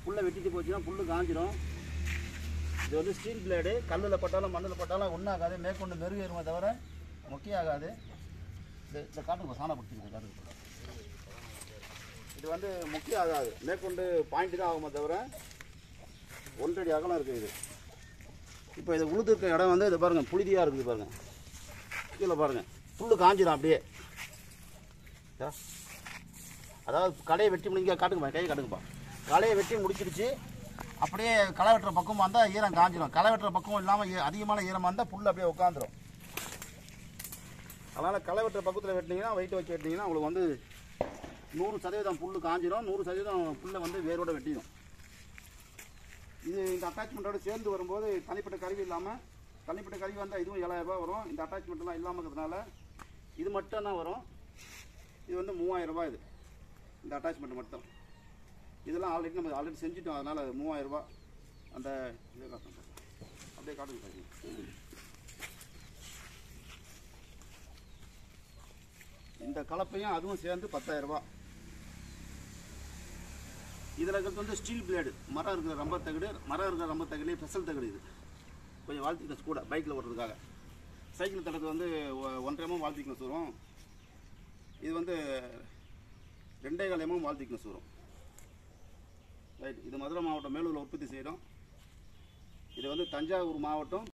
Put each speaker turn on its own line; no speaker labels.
புல்லை வெட்டிட்டு போச்சுன்னா புல்லு காஞ்சிரும் இது வந்து ஸ்டீல் பிளேடு கல்லில் பட்டாலும் மண்ணில் பட்டாலும் ஒன்றாகாது மேற்கொண்டு மெருகேறுமே தவிர மொக்கையாகாது இந்த இந்த காட்டுக்கு சாணம் பிடிச்சிருக்கு காட்டுக்கு இது வந்து முக்கியம் ஆகாது மேற்கொண்டு பாயிண்ட் தான் ஆகுமே தவிர ஒன்றடி அகலம் இருக்குது இது இப்போ இது உழுதுருக்க இடம் வந்து இது பாருங்கள் புழுதியாக இருக்குது பாருங்கள் கீழே பாருங்கள் புல்லு காஞ்சிடும் அப்படியே இதா. அதாவது களையை வெட்டி முடிங்க காட்டுங்கப்பா கையை காட்டுங்கப்பா களையை வெட்டி முடிச்சிருச்சு அப்படியே களை வெட்டுற பக்கம் வந்தால் ஈரம் காஞ்சிடும் களை வெட்டுற பக்கம் இல்லாமல் அதிகமான ஈரமாக இருந்தால் புல் அப்படியே உட்காந்துரும் அதனால் களை வெட்டுற பக்கத்தில் வெட்டினீங்கன்னா வெயிட் வச்சு வெட்டினீங்கன்னா உங்களுக்கு வந்து நூறு சதவீதம் புல் காஞ்சிரும் நூறு சதவீதம் புல்லை வந்து வேரோட வெட்டிடும் இது இந்த அட்டாச்மெண்ட்டோட சேர்ந்து வரும்போது தனிப்பட்ட கருவி இல்லாமல் தனிப்பட்ட கருவி வந்தால் இதுவும் ஏழாயிரம் ரூபாய் வரும் இந்த அட்டாச்மெண்ட்லாம் இல்லாமல் இருக்கிறதுனால இது மட்டும் தான் வரும் இது வந்து மூவாயிரம் ரூபாய் இது இந்த அட்டாச்மெண்ட் மட்டும் இதெல்லாம் ஆல்ரெடி நம்ம ஆல்ரெடி செஞ்சுட்டோம் அதனால் அது மூவாயிரம் ரூபாய் அந்த இதை காட்டுங்க அப்படியே காட்டுங்க காட்டுங்க இந்த கலப்பையும் அதுவும் சேர்ந்து பத்தாயிரம் ரூபாய் இதில் இருக்கிறது வந்து ஸ்டீல் பிளேடு மரம் இருக்கிற ரொம்ப தகடு மரம் இருக்கிற ரொம்ப தகடுலேயே ஸ்பெஷல் தகடு இது கொஞ்சம் வாழ்த்திக்கஸ் கூட பைக்கில் ஓட்டுறதுக்காக சைக்கிள் தடத்து வந்து ஒ- ஒன்றரை எம்எம் வாழ்த்திக்கஸ் வரும் இது வந்து ரெண்டே கால் எம்எம் வாழ்த்திக்கஸ் வரும் ரைட் இது மதுரை மாவட்டம் மேலூரில் உற்பத்தி செய்கிறோம் இது வந்து தஞ்சாவூர் மாவட்டம்